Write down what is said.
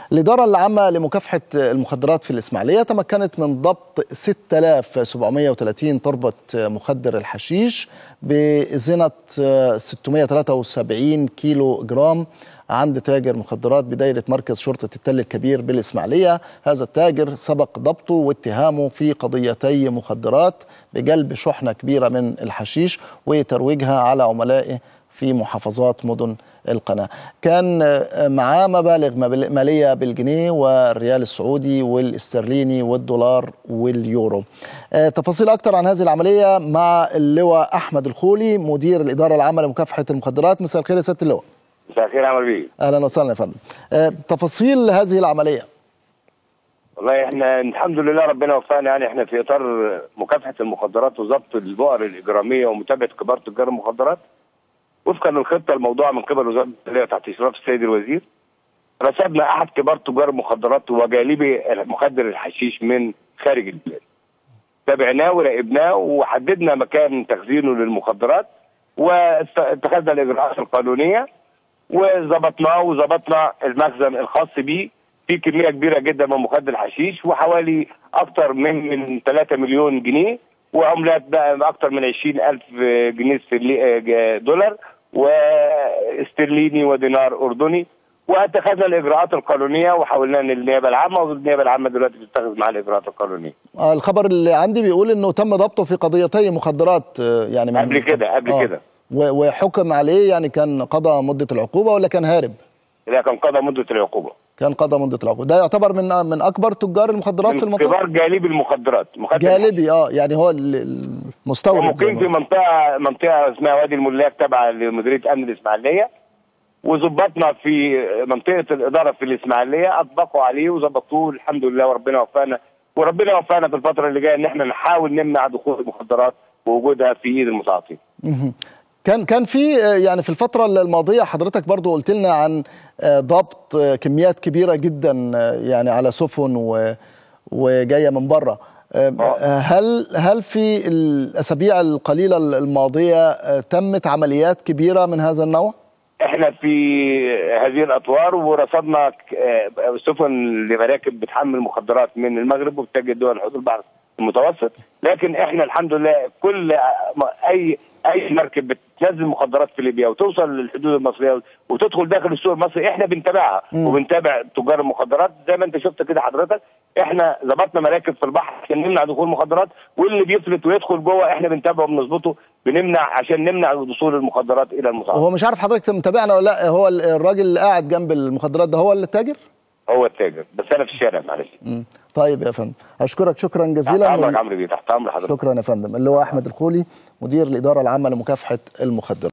الإدارة العامة لمكافحة المخدرات في الإسماعيلية تمكنت من ضبط 6730 تربة مخدر الحشيش بزنة 673 كيلو جرام عند تاجر مخدرات بدايرة مركز شرطة التل الكبير بالإسماعيلية هذا التاجر سبق ضبطه واتهامه في قضيتي مخدرات بجلب شحنة كبيرة من الحشيش وترويجها على عملائه في محافظات مدن القناة كان معاه مبالغ مالية بالجنيه والريال السعودي والاسترليني والدولار واليورو تفاصيل أكثر عن هذه العملية مع اللواء أحمد الخولي مدير الإدارة العامة لمكافحة المخدرات مساء الخير يا سيادة اللواء مساء الخير عمر بيه أهلا وسهلا يا فندم تفاصيل هذه العملية والله احنا الحمد لله ربنا وفقنا يعني احنا في اطار مكافحه المخدرات وضبط البؤر الاجراميه ومتابعه كبار تجار المخدرات وفقا للخطه الموضوعه من قبل وزاره الداخليه تحت اشراف السيد الوزير رصدنا احد كبار تجار المخدرات وجالبي مخدر الحشيش من خارج البلاد. تابعناه وراقبناه وحددنا مكان تخزينه للمخدرات واتخذنا الاجراءات القانونيه وظبطناه وظبطنا المخزن الخاص به في كميه كبيره جدا من مخدر الحشيش وحوالي اكثر من من 3 مليون جنيه وعملات بقى اكثر من 20000 جنيه دولار واسترليني ودينار اردني واتخذنا الاجراءات القانونيه وحولناها للنيابه العامه والنيابه العامه دلوقتي بتتخذ معاه الاجراءات القانونيه. الخبر اللي عندي بيقول انه تم ضبطه في قضيتي مخدرات يعني من قبل كده قبل آه. كده وحكم عليه يعني كان قضى مده العقوبه ولا كان هارب؟ لا كان قضى مده العقوبه. كان قضى مده العقوبه، ده يعتبر من من اكبر تجار المخدرات في المنطقه؟ كبار جالبي المخدرات، مخدر جالبي اه يعني هو المستورد مقيم في منطقه منطقه اسمها وادي الملاك تابعه لمديريه امن الاسماعيليه وظبطنا في منطقه الاداره في الاسماعيليه اطبقوا عليه وظبطوه الحمد لله وربنا وفقنا وربنا وفقنا في الفتره اللي جايه ان احنا نحاول نمنع دخول المخدرات ووجودها في ايد المتعاطين. كان كان في يعني في الفتره الماضيه حضرتك برضو قلت لنا عن ضبط كميات كبيره جدا يعني على سفن وجايه من بره هل هل في الاسابيع القليله الماضيه تمت عمليات كبيره من هذا النوع؟ احنا في هذه الاطوار ورصدنا سفن لمراكب بتحمل مخدرات من المغرب وبتجي دول حدود البحر المتوسط لكن احنا الحمد لله كل اي اي مركب بتنزل مخدرات في ليبيا وتوصل للحدود المصريه وتدخل داخل السوق المصري احنا بنتابعها م. وبنتابع تجار المخدرات زي ما انت شفت كده حضرتك احنا ظبطنا مراكب في البحر عشان نمنع دخول المخدرات واللي بيفلت ويدخل جوه احنا بنتابعه وبنظبطه بنمنع عشان نمنع وصول المخدرات الى المتعاطي هو مش عارف حضرتك متابعنا ولا لا هو الراجل اللي قاعد جنب المخدرات ده هو التاجر؟ هو التاجر بس انا في الشارع معلش طيب يا فندم اشكرك شكرا جزيلا تحت امرك عمرو بيه تحت امر حضرتك شكرا يا فندم اللي هو احمد الخولي مدير الاداره العامه لمكافحه المخدرات